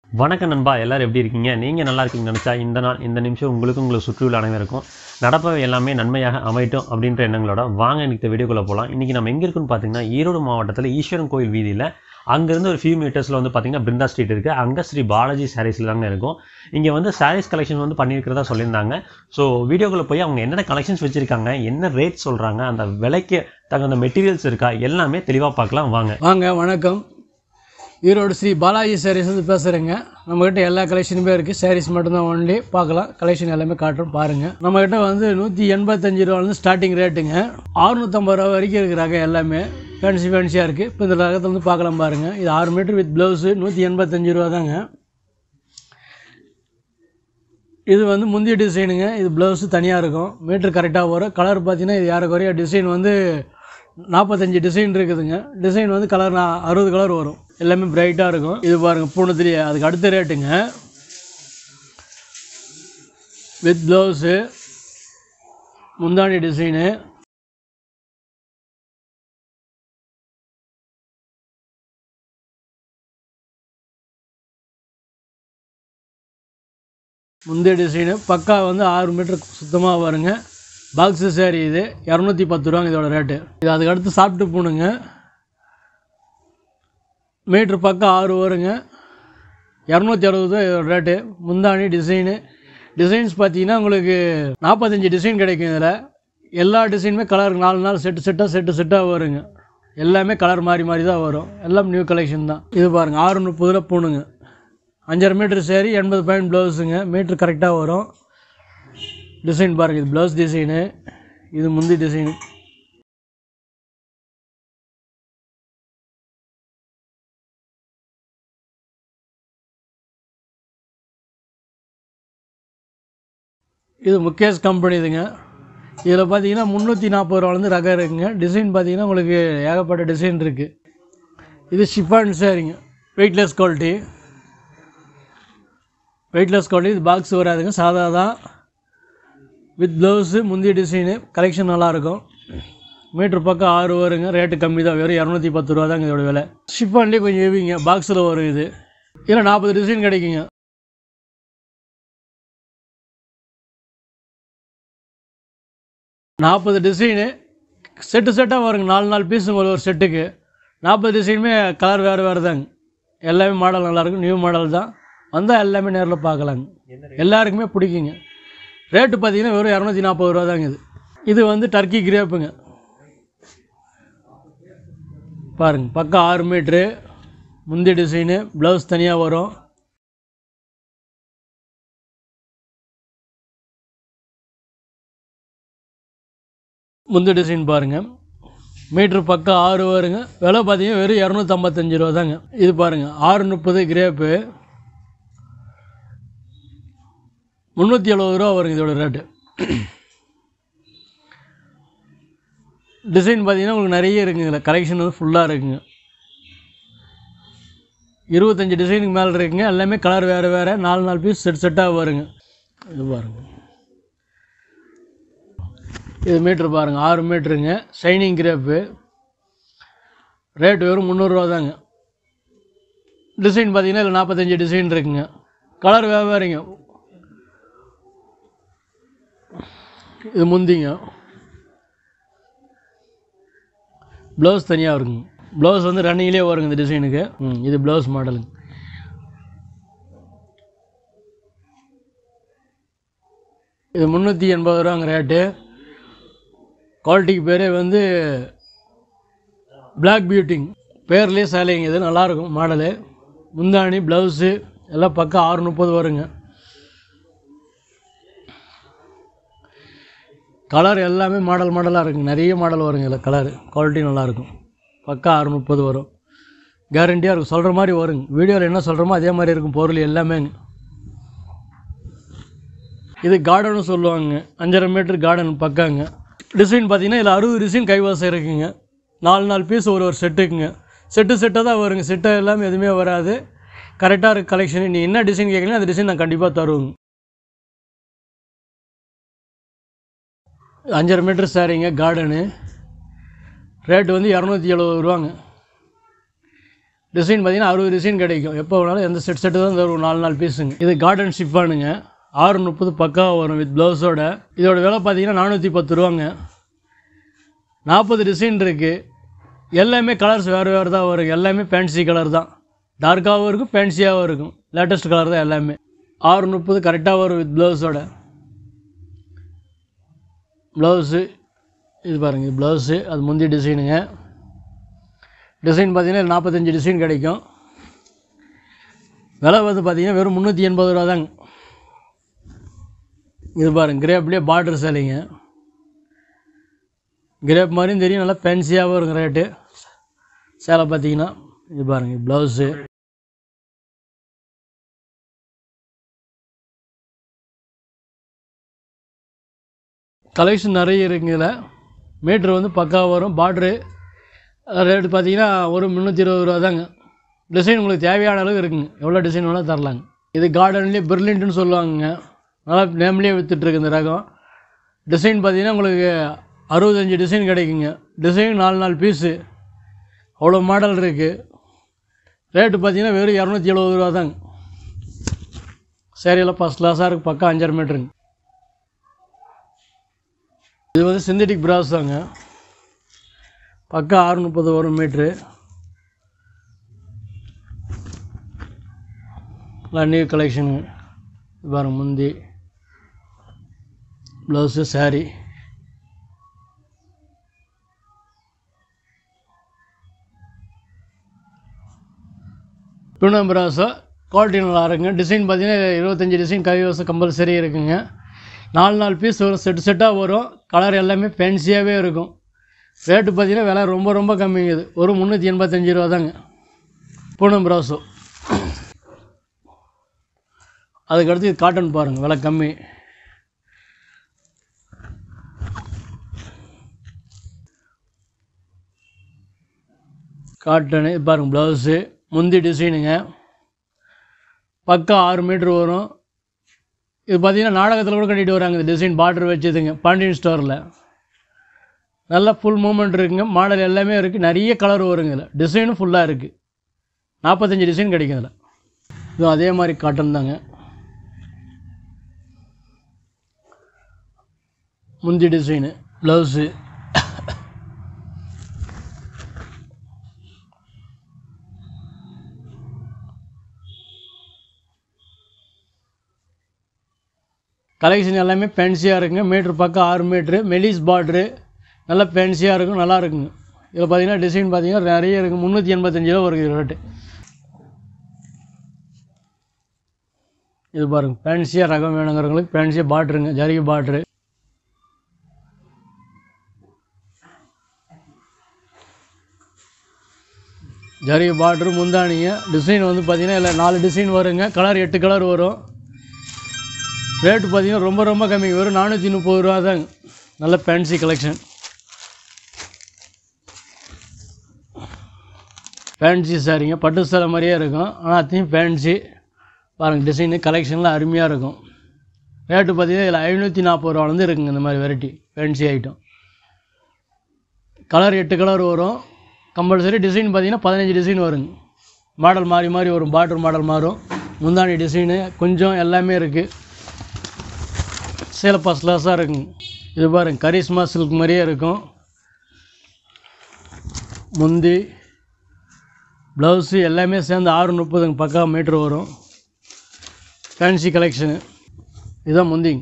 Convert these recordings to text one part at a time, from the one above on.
வணக்கம் நண்பா எல்லாரும் எப்படி இருக்கீங்க நீங்கள் நல்லா இருக்கீங்கன்னு நினச்சா இந்த நாள் இந்த நிமிஷம் உங்களுக்கும் உங்களை சுற்றியுள்ள அனைவருக்கும் நடப்பவை எல்லாமே நன்மையாக அமையட்டும் அப்படின்ற எண்ணங்களோட வாங்க இன்னைக்கு வீடியோக்குள்ளே போகலாம் இன்றைக்கி நம்ம எங்கே இருக்குன்னு பார்த்தீங்கன்னா ஈரோடு மாவட்டத்தில் ஈஸ்வரன் கோயில் வீதியில் அங்கேருந்து ஒரு ஃபியூ மீட்டர்ஸில் வந்து பார்த்தீங்கன்னா பிருந்தா ஸ்ட்ரீட் இருக்குது அங்கே ஸ்ரீ பாலாஜி சாரீஸில் தாங்க இருக்கும் இங்கே வந்து சாரீஸ் கலெக்ஷன் வந்து பண்ணியிருக்கிறதா சொல்லியிருந்தாங்க ஸோ வீடியோக்குள்ளே போய் அவங்க என்னென்ன கலெக்ஷன்ஸ் வச்சுருக்காங்க என்ன ரேட் சொல்கிறாங்க அந்த விலைக்கு தகுந்த மெட்டீரியல்ஸ் இருக்கா எல்லாமே தெளிவாக பார்க்கலாம் வாங்க வாங்க வணக்கம் ஈரோடு ஸ்ரீ பாலாஜி சாரீஸ் வந்து பேசுகிறேங்க நம்மக்கிட்ட எல்லா கலெக்ஷனுமே இருக்குது சாரீஸ் மட்டும்தான் ஒன்லி பார்க்கலாம் கலெக்ஷன் எல்லாமே காட்டுறோம் பாருங்கள் நம்மக்கிட்ட வந்து நூற்றி எண்பத்தஞ்சு ரூபாலேருந்து ஸ்டார்டிங் ரேட்டுங்க அறுநூற்றம்பது ரூபா வரைக்கும் இருக்கிறாங்க எல்லாமே ஃபேன்சி ஃபேன்சியாக இருக்குது இப்போ இந்த ரகத்தில் வந்து பார்க்கலாம் பாருங்கள் இது ஆறு மீட்டர் வித் ப்ளவுஸு நூற்றி எண்பத்தஞ்சு ரூபா தாங்க இது வந்து முந்தைய டிசைனுங்க இது ப்ளவுஸு தனியாக இருக்கும் மீட்ரு கரெக்டாக வரும் கலர் பார்த்தீங்கன்னா இது யாருக்குறைய டிசைன் வந்து நாற்பத்தஞ்சு டிசைன் இருக்குதுங்க டிசைன் வந்து கலர் நான் அறுபது கலர் வரும் எல்லாமே பிரைட்டாக இருக்கும் இது பாருங்கள் பூணத்துலேயே அதுக்கு அடுத்த ரேட்டுங்க வித் ப்ளவுஸு முந்தாணி டிசைனு முந்தைய டிசைனு பக்கா வந்து ஆறு மீட்டர் சுத்தமாக வருங்க பாக்ஸு சாரி இது இரநூத்தி பத்து ரூபாங்க இதோட ரேட்டு இது அதுக்கு அடுத்து சாப்பிட்டு போணுங்க மீட்ரு பக்கம் ஆறு வருங்க இரநூத்தி அறுபது ரூபா இதோட ரேட்டு முந்தாணி டிசைனு டிசைன்ஸ் பார்த்தீங்கன்னா உங்களுக்கு நாற்பத்தஞ்சு டிசைன் கிடைக்கும் இதில் எல்லா டிசைனுமே கலர் நாலு நாள் செட்டு செட்டாக செட்டு செட்டாக வருங்க எல்லாமே கலர் மாறி மாறி தான் வரும் எல்லாம் நியூ கலெக்ஷன் தான் இது பாருங்கள் ஆறு முப்பதுல போணுங்க அஞ்சரை மீட்ரு சேரி எண்பது பாயிண்ட் ப்ளவுஸுங்க மீட்ரு கரெக்டாக வரும் டிசைன் பாருங்கள் இது ப்ளவுஸ் டிசைனு இது முந்தி டிசைனு இது முகேஷ் கம்பெனி இதுங்க இதில் பார்த்தீங்கன்னா முந்நூற்றி நாற்பது ரூபாலேருந்து ரகம் இருக்குங்க டிசைன் பார்த்தீங்கன்னா உங்களுக்கு ஏகப்பட்ட டிசைன் இருக்குது இது ஷிஃபான் சாரிங்க வெயிட்லெஸ் குவாலிட்டி வெயிட்லெஸ் குவாலிட்டி இது பாக்ஸ் வராதுங்க சாதா தான் வித் ப்ளவுஸு முந்தைய டிசைனு கலெக்ஷன் நல்லாயிருக்கும் மீட்ரு பக்கம் ஆறு வருங்க ரேட்டு கம்மி தான் வெறும் இரநூத்தி பத்து ரூபா தாங்க இதோட விலை ஷிஃபான்லேயே கொஞ்சம் ஹெவிங்க பாக்ஸில் வரும் இது இதில் நாற்பது டிசைன் கிடைக்குங்க நாற்பது டிசைனு செட்டு செட்டாக வருங்க நாலு நாலு பீஸுங்க ஒரு ஒரு செட்டுக்கு நாற்பது டிசைனுமே கலர் வேறு வேறு தாங்க எல்லாமே மாடல் நல்லாயிருக்கும் நியூ மாடல் தான் வந்தால் எல்லாமே நேரில் பார்க்கலாங்க எல்லாருக்குமே பிடிக்குங்க ரேட்டு பார்த்தீங்கன்னா வெறும் இரநூத்தி நாற்பது ரூபா தாங்க இது இது வந்து டர்க்கி கிரேப்புங்க பாருங்க பக்கம் ஆறு மீட்ரு முந்தி டிசைனு ப்ளவுஸ் தனியாக வரும் முந்தி டிசைன் பாருங்கள் மீட்ரு பக்கம் ஆறு வருங்க விலை பார்த்தீங்கன்னா வெறும் இரநூத்தம்பத்தஞ்சு ரூபா தாங்க இது பாருங்கள் ஆறு முப்பது கிரேப்பு முந்நூற்றி எழுபது ரூபா வருங்க இதோட ரேட்டு டிசைன் பார்த்தீங்கன்னா உங்களுக்கு நிறைய இருக்குங்க கலெக்ஷன் வந்து ஃபுல்லாக இருக்குங்க இருபத்தஞ்சி டிசைனுக்கு மேலே இருக்குங்க எல்லாமே கலர் வேறு வேறு நாலு நாலு பீஸ் செட் செட்டாக வருங்க இது பாருங்கள் இது மீட்ரு பாருங்கள் ஆறு மீட்ருங்க ஷைனிங் கிரேப்பு ரேட் வெறும் முந்நூறுரூவா தாங்க டிசைன் பார்த்தீங்கன்னா இதில் நாற்பத்தஞ்சு டிசைன் இருக்குங்க கலர் வேறுங்க இது முந்திங்க ப்ளவுஸ் தனியாக இருக்குங்க ப்ளவுஸ் வந்து ரன்னிங்லேயே வருங்க இந்த டிசைனுக்கு ம் இது ப்ளவுஸ் மாடலுங்க இது முந்நூற்றி எண்பது ரூபாங்க ரேட்டு குவாலிட்டிக்கு பேரே வந்து Black பியூட்டிங் பேர்லேயே சேலைங்க இது நல்லாயிருக்கும் மாடலு முந்தாணி ப்ளவுஸு எல்லாம் பக்கம் ஆறு முப்பது வருங்க கலர் எல்லாமே மாடல் மாடலாக இருக்குங்க நிறைய மாடல் வருங்க இதில் கலர் குவாலிட்டி நல்லாயிருக்கும் பக்கா ஆறு முப்பது வரும் கேரண்டியாக இருக்கும் சொல்கிற மாதிரி வருங்க வீடியோவில் என்ன சொல்கிறோமோ அதே மாதிரி இருக்கும் பொருள் எல்லாமேங்க இது கார்டன்னு சொல்லுவாங்க அஞ்சரை மீட்டர் கார்டன் பக்காங்க டிசைன் பார்த்தீங்கன்னா இதில் அறுபது டிசைன் கைவாசம் இருக்குங்க நாலு நாலு பீஸ் ஒரு ஒரு செட்டுக்குங்க செட்டு செட்டாக தான் வருங்க செட்டு எல்லாமே எதுவுமே வராது கரெக்டாக இருக்குது கலெக்ஷன் நீ என்ன டிசைன் கேட்குறீங்க அந்த டிசைன் நான் கண்டிப்பாக தருவேங்க அஞ்சரை மீட்டர் சாரிங்க கார்டனு ரேட்டு வந்து இரநூத்தி எழுபது ரூபாங்க டிசைன் பார்த்தீங்கன்னா அறுபது டிசைன் கிடைக்கும் எப்போ வேணாலும் எந்த செட் செட்டு தான் தரும் நாலு நாலு பீஸுங்க இது கார்டன் ஷிஃபானுங்க ஆறு முப்பது பக்காவாக வரும் வித் ப்ளவுஸோட இதோட விலை பார்த்தீங்கன்னா நானூற்றி பத்து ரூபாங்க நாற்பது டிசைன் இருக்குது எல்லாமே கலர்ஸ் வேறு வேறு தான் வரும் எல்லாமே ஃபேன்சி கலர் தான் டார்க்காகவும் இருக்கும் ஃபேன்சியாகவும் இருக்கும் லேட்டஸ்ட் கலர் தான் எல்லாமே ஆறு முப்பது கரெக்டாக வரும் வித் ப்ளவுஸோட ப்ளவுஸு இது பாருங்கள் இது ப்ளவுஸு அது முந்தி டிசைனுங்க டிசைன் பார்த்தீங்கன்னா நாற்பத்தஞ்சு டிசைன் கிடைக்கும் விலை வந்து பார்த்தீங்கன்னா வெறும் முந்நூற்றி எண்பது ரூபா தாங்க இது பாருங்க கிரேப்லேயே பார்டர் சேலைங்க கிரேப் மாதிரியும் தெரியும் நல்லா ஃபேன்சியாகவும் இருக்கும் ரேட்டு சேலை பார்த்தீங்கன்னா இது பாருங்க ப்ளவுஸு கலெக்ஷன் நிறைய இருக்குங்க இதில் மீட்ரு வந்து பக்காவாக வரும் பார்ட்ரு ரேட்டு பார்த்தீங்கன்னா ஒரு முந்நூற்றி இருபது ரூபா தாங்க டிசைன் உங்களுக்கு தேவையான அளவு இருக்குங்க எவ்வளோ டிசைன் வேணால் தரலாங்க இது கார்டன்லேயே பிரில்லின்ட்டுன்னு சொல்லுவாங்கங்க நல்லா நேம்லேயே விற்றுட்ருக்கு இந்த ரகம் டிசைன் பார்த்தீங்கன்னா உங்களுக்கு அறுபத்தஞ்சு டிசைன் கிடைக்குங்க டிசைன் நாலு நாலு பீஸு அவ்வளோ மாடல் இருக்குது ரேட்டு பார்த்தீங்கன்னா வெறும் இரநூத்தி எழுபது ரூபா தாங்க சேரியெல்லாம் ஃபஸ்ட் கிளாஸாக இருக்குது பக்கம் அஞ்சரை மீட்டருங்க இது வந்து சிந்தட்டிக் பிராஸ் தாங்க பக்கம் ஆறு முப்பது வரும் மீட்ரு நியூ கலெக்ஷனு இது பாருங்க முந்தி ப்ளவுஸு saree பியூனம் பிராஸோ குவாலிட்டி நல்லா இருக்குங்க டிசைன் பார்த்தீங்கன்னா இருபத்தஞ்சி டிசைன் கைவசம் கம்பல்சரி இருக்குங்க நாலு நாலு பீஸ் வரும் செட்டு செட்டாக வரும் கலர் எல்லாமே ஃபேன்சியாகவே இருக்கும் ரேட்டு பார்த்தீங்கன்னா விலை ரொம்ப ரொம்ப கம்மிங்க இது ஒரு முந்நூற்றி எண்பத்தஞ்சு ரூபா தாங்க பூனம் பிராசோ அதுக்கடுத்து இது காட்டன் பாருங்கள் விலை கம்மி காட்டனு இது பாருங்கள் ப்ளவுஸு முந்தி டிசைனுங்க பக்கம் ஆறு மீட்ரு வரும் இது பார்த்தீங்கன்னா நாடகத்தில் கூட கட்டிட்டு வராங்க இந்த டிசைன் பார்டர் வச்சதுங்க பாண்டியன் ஸ்டோரில் நல்லா ஃபுல் மூமெண்ட் இருக்குங்க மாடல் எல்லாமே இருக்குது நிறைய கலர் வருங்க இதில் டிசைனும் ஃபுல்லாக இருக்குது நாற்பத்தஞ்சு டிசைன் கிடைக்கும் இதில் இதுவும் அதே மாதிரி காட்டன் தாங்க முந்தி டிசைனு ப்ளவுஸு கலெக்ஷன் எல்லாமே ஃபேன்சியாக இருக்குங்க மீட்ரு பக்கம் ஆறு மீட்ரு மெலிஸ் பார்ட்ரு நல்லா ஃபேன்சியாக இருக்கும் நல்லா இருக்குங்க இதில் பார்த்தீங்கன்னா டிசைன் பார்த்தீங்கன்னா நிறைய இருக்குது முந்நூற்றி எண்பத்தஞ்சு ரூபா வருது ரேட்டு இது பாருங்க ஃபேன்சியாக ரகம் வேணுங்கிறவங்களுக்கு ஃபேன்சியாக பாட்ருங்க ஜரிகை பாட்ரு ஜரிகை பாட்ரு முந்தானிங்க டிசைன் வந்து பார்த்தீங்கன்னா இதில் நாலு டிசைன் வருங்க கலர் எட்டு கலர் வரும் ரேட்டு பார்த்தீங்கன்னா ரொம்ப ரொம்ப கம்மி வெறும் நானூற்றி முப்பது ரூபா தாங்க நல்ல ஃபேன்சி கலெக்ஷன் ஃபேன்சி சாரிங்க பட்டு சேலை மாதிரியே இருக்கும் ஆனால் அத்தையும் ஃபேன்சி பாருங்கள் டிசைனு கலெக்ஷன்லாம் அருமையாக இருக்கும் ரேட்டு பார்த்தீங்கன்னா இதில் ஐநூற்றி நாற்பது ரூபாலேருந்து இருக்குங்க இந்த மாதிரி வெரைட்டி ஃபேன்சி ஐட்டம் கலர் எட்டு கலர் வரும் கம்பல்சரி டிசைன் பார்த்தீங்கன்னா பதினஞ்சு டிசைன் வருங்க மாடல் மாறி மாறி வரும் பார்டர் மாடல் மாறும் முந்தானி டிசைனு கொஞ்சம் எல்லாமே இருக்குது சேலை ஃபஸ்ட் கிளாஸாக இருக்குங்க இது பாருங்க கரிஷ்மா சில்க் மாதிரியே இருக்கும் முந்தி ப்ளவுஸு எல்லாமே சேர்ந்து ஆறு முப்பதுங்க பக்கா மீட்ரு வரும் ஃபேன்சி கலெக்ஷனு இதுதான் முந்திங்க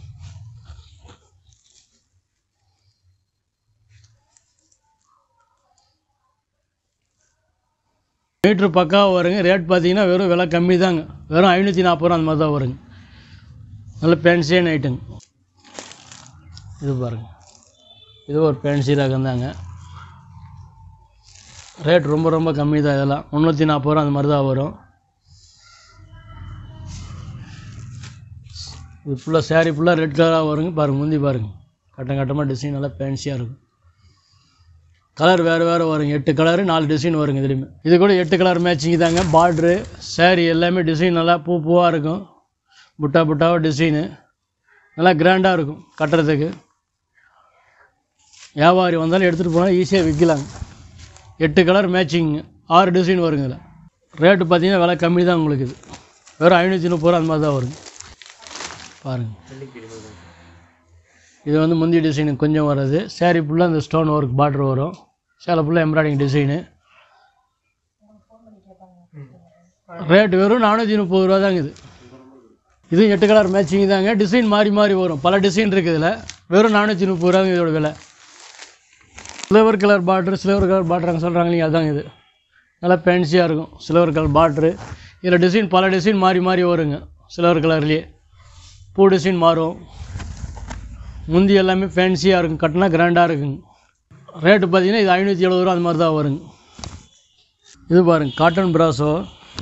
மீட்ரு பக்காவாக வருங்க ரேட் பார்த்தீங்கன்னா வெறும் விலை கம்மி தாங்க வெறும் ஐநூற்றி நாற்பது ரூபா அந்த மாதிரி தான் வருங்க நல்ல ஃபேன்சியான ஐட்டங்க இது பாருங்க இது ஒரு ஃபேன்சி ரகம் தாங்க ரேட் ரொம்ப ரொம்ப கம்மி தான் இதெல்லாம் முந்நூற்றி நாற்பது ரூபா அந்த மாதிரி தான் வரும் இது ஃபுல்லாக saree ஃபுல்லாக ரெட் கலராக வருங்க பாருங்க முந்தி பாருங்க கட்டம் கட்டமாக டிசைன் நல்லா ஃபேன்சியாக இருக்கும் கலர் வேறு வேறு வருங்க எட்டு கலரு நாலு டிசைன் வருங்க இதுலேயுமே இது கூட எட்டு கலர் மேட்சிங் தாங்க பார்ட்ரு saree எல்லாமே டிசைன் நல்லா பூ பூவாக இருக்கும் புட்டா புட்டாவாக டிசைனு நல்லா கிராண்டாக இருக்கும் கட்டுறதுக்கு வியாபாரி வந்தாலும் எடுத்துகிட்டு போனால் ஈஸியாக விற்கலாங்க எட்டு கலர் மேட்சிங் ஆறு டிசைன் வருங்க இதில் ரேட்டு பார்த்தீங்கன்னா விலை கம்மி தான் உங்களுக்கு இது வெறும் ஐநூற்றி முப்பது ரூபா அந்த மாதிரி தான் வருங்க பாருங்கள் இது வந்து முந்தி டிசைனு கொஞ்சம் வர்றது saree ஃபுல்லாக அந்த ஸ்டோன் ஒர்க் பார்டர் வரும் சேலை ஃபுல்லாக எம்ப்ராய்டிங் டிசைனு ரேட்டு வெறும் நானூற்றி முப்பது ரூபா தாங்க இது இது எட்டு கலர் மேட்சிங் தாங்க டிசைன் மாறி மாறி வரும் பல டிசைன் இருக்குது இதில் வெறும் நானூற்றி முப்பது ரூபாங்க இதோட விலை silver colour border silver colour border சொல்கிறாங்க இல்லைங்க அதாங்க இது நல்லா ஃபேன்சியாக இருக்கும் சில்வர் கலர் பார்டரு இதில் டிசைன் பல டிசைன் மாறி மாறி வருங்க சில்வர் கலர்லேயே பூ டிசைன் மாறும் முந்தி எல்லாமே ஃபேன்சியாக இருக்கும் கட்டினா கிராண்டாக இருக்குங்க ரேட்டு பார்த்தீங்கன்னா இது ஐநூற்றி எழுபது ரூபா அந்த மாதிரி தான் வருங்க இது பாருங்க காட்டன் பிராசோ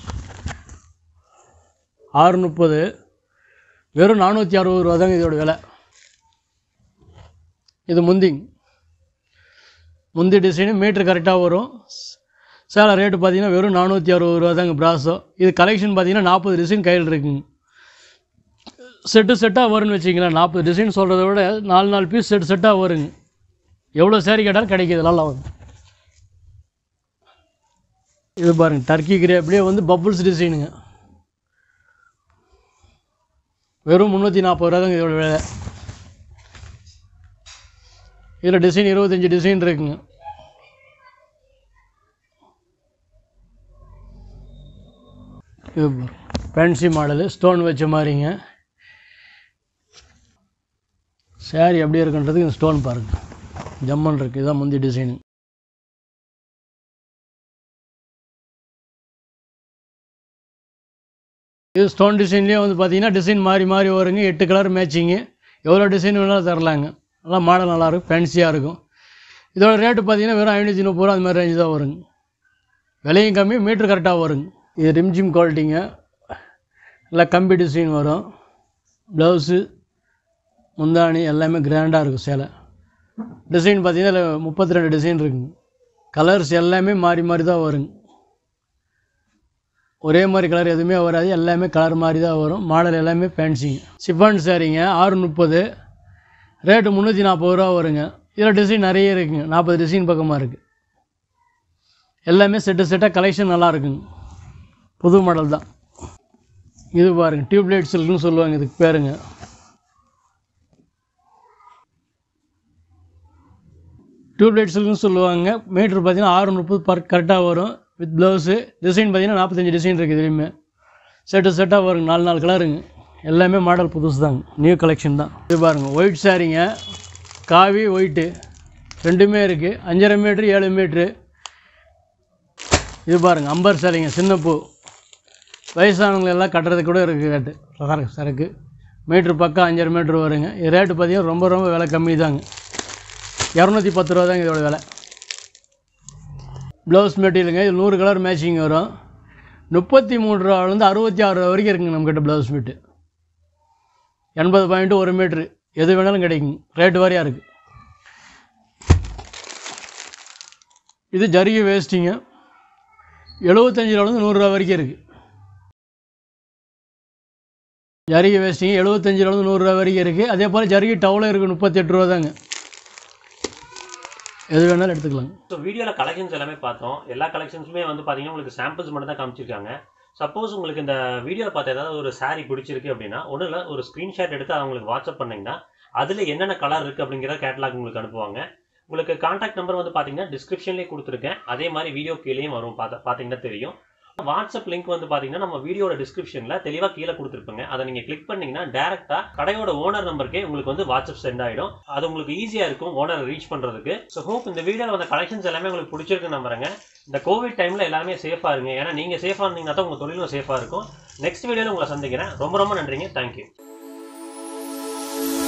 ஆறு முப்பது வெறும் நானூற்றி அறுபது ரூபா தாங்க இதோட விலை இது முந்திங் முந்தி டிசைனு மீட்ரு கரெக்டாக வரும் சேலை ரேட்டு பார்த்தீங்கன்னா வெறும் நானூற்றி அறுபது ரூபா தாங்க பிராசோ இது கலெக்ஷன் பார்த்தீங்கன்னா நாற்பது டிசைன் கையில் இருக்குங்க செட்டு செட்டாக வரும்னு வச்சிங்களேன் நாற்பது டிசைன் சொல்கிறத விட நாலு நாலு பீஸ் செட் செட்டாக வருங்க எவ்வளோ சேரீ கேட்டாலும் கிடைக்கிது நல்லா வரும் இது பாருங்க டர்க்கி கிரேப்லேயே வந்து பப்புள்ஸ் டிசைனுங்க வெறும் முந்நூற்றி நாற்பது ரூபா தாங்க இதோட விலை இதில் டிசைன் இருபத்தஞ்சி டிசைன் இருக்குங்க இது ஃபேன்சி மாடலு ஸ்டோன் வச்ச மாதிரிங்க saree எப்படி இருக்குன்றதுக்கு இந்த ஸ்டோன் பாருங்கள் ஜம்மன் இருக்குது இதுதான் முந்தி டிசைனு இது ஸ்டோன் டிசைன்லேயே வந்து பார்த்தீங்கன்னா டிசைன் மாறி மாறி வருங்க எட்டு கலர் மேட்சிங்கு எவ்வளோ டிசைன் வேணாலும் தரலாங்க நல்லா மாடல் நல்லாயிருக்கும் ஃபேன்சியாக இருக்கும் இதோட ரேட்டு பார்த்தீங்கன்னா வெறும் ஐநூற்றி முப்பது ரூபா அந்த மாதிரி ரேஞ்சு தான் வருங்க விலையும் கம்மி மீட்ரு கரெக்டாக வருங்க இது ரிம்ஜிம் குவாலிட்டிங்க நல்லா கம்பி டிசைன் வரும் ப்ளவுஸு முந்தாணி எல்லாமே கிராண்டாக இருக்கும் சேலை டிசைன் பார்த்தீங்கன்னா இதில் முப்பத்தி ரெண்டு டிசைன் இருக்குங்க கலர்ஸ் எல்லாமே மாறி மாறி தான் வருங்க ஒரே மாதிரி கலர் எதுவுமே வராது எல்லாமே கலர் மாதிரி தான் வரும் மாடல் எல்லாமே ஃபேன்சிங்க சிஃபான் சாரிங்க ஆறு முப்பது ரேட்டு முந்நூற்றி நாற்பது ரூபா வருங்க இதில் டிசைன் நிறைய இருக்குங்க நாற்பது டிசைன் பக்கமாக இருக்குது எல்லாமே செட்டு செட்டாக கலெக்ஷன் நல்லா இருக்குங்க புது மாடல் தான் இது பாருங்க டியூப்லைட் சில்க்னு சொல்லுவாங்க இதுக்கு பேருங்க டியூப்லைட் சில்க்னு சொல்லுவாங்க மீட்ரு பார்த்தீங்கன்னா ஆறு முப்பது பர் கரெக்டாக வரும் வித் ப்ளவுஸு டிசைன் பார்த்தீங்கன்னா நாற்பத்தஞ்சு டிசைன் இருக்குது இதுலேயுமே செட்டு செட்டாக வரும் நாலு நாலு கலருங்க எல்லாமே மாடல் புதுசு தாங்க நியூ கலெக்ஷன் தான் இது பாருங்கள் ஒயிட் சாரீங்க காவி ஒயிட்டு ரெண்டுமே இருக்குது அஞ்சரை மீட்ரு ஏழு மீட்ரு இது பாருங்கள் அம்பர் சாரிங்க சின்ன பூ வயசானவங்க எல்லாம் கட்டுறதுக்கு கூட இருக்குது ரேட்டு சரக்கு சரக்கு மீட்ரு பக்கம் அஞ்சரை மீட்ரு வருங்க இது ரேட்டு பார்த்தீங்கன்னா ரொம்ப ரொம்ப விலை கம்மி தாங்க இரநூத்தி பத்து ரூபா தாங்க இதோட விலை ப்ளவுஸ் மெட்டீரியலுங்க இது நூறு கலர் மேட்சிங் வரும் முப்பத்தி மூணு ரூபாலேருந்து அறுபத்தி ஆறு ரூபா வரைக்கும் இருக்குங்க நம்மக்கிட்ட ப்ளவுஸ் மீட்டு எண்பது பாயிண்ட்டு ஒரு மீட்ரு எது வேணாலும் கிடைக்குங்க ரேட்டு வாரியாக இருக்குது இது ஜரிகை வேஸ்ட்டிங்க எழுபத்தஞ்சு ரூபாலேருந்து நூறுரூவா வரைக்கும் இருக்குது ஜரிகை வேஸ்ட்டிங்க எழுபத்தஞ்சு ரூபாலேருந்து நூறுரூவா வரைக்கும் இருக்குது அதே போல் ஜரிகை டவுலும் இருக்குது முப்பத்தெட்டு ரூபா தாங்க எது வேணாலும் எடுத்துக்கலாங்க ஸோ வீடியோவில் கலெக்ஷன்ஸ் எல்லாமே பார்த்தோம் எல்லா கலெக்ஷன்ஸுமே வந்து பார்த்தீங்கன்னா உங்களுக்கு சாம்பிள்ஸ் மட்டும் தான் காமிச்சிருக்காங்க சப்போஸ் உங்களுக்கு இந்த வீடியோவில் பார்த்த ஏதாவது ஒரு saree பிடிச்சிருக்கு அப்படின்னா ஒன்றும் இல்லை ஒரு ஸ்க்ரீன்ஷாட் எடுத்து அவங்களுக்கு வாட்ஸ்அப் பண்ணீங்கன்னா அதில் என்னென்ன கலர் இருக்குது அப்படிங்கிற கேட்டலாக் உங்களுக்கு அனுப்புவாங்க உங்களுக்கு காண்டாக்ட் நம்பர் வந்து பார்த்தீங்கன்னா டிஸ்கிரிப்ஷன்லேயே கொடுத்துருக்கேன் அதே மாதிரி வீடியோ கீழேயும் வரும் பார்த்த பார்த்தீங்கன்னா தெரியும் வாட்ஸ்அப் லிங்க் வந்து பார்த்தீங்கன்னா நம்ம வீடியோட டிஸ்கிரிப்ஷனில் தெளிவாக கீழே கொடுத்துருப்பேங்க அதை நீங்கள் கிளிக் பண்ணீங்கன்னா டேரெக்டாக கடையோட ஓனர் நம்பருக்கே உங்களுக்கு வந்து வாட்ஸ்அப் சென்ட் ஆகிடும் அது உங்களுக்கு ஈஸியாக இருக்கும் ஓனரை ரீச் பண்ணுறதுக்கு ஸோ ஹோப் இந்த வீடியோவில் வந்த கலெக்ஷன்ஸ் எல்லாமே உங்களுக்கு பிடிச்சிருக்கு நம்புறேங்க இந்த கோவிட் டைமில் எல்லாமே சேஃபாக இருங்க ஏன்னா நீங்கள் சேஃபாக இருந்தீங்கன்னா தான் உங்கள் தொழிலும் சேஃபாக இருக்கும் நெக்ஸ்ட் வீடியோவில் உங்களை சந்திக்கிறேன் ரொம்ப ரொம்ப நன்றிங்க தேங்க்யூ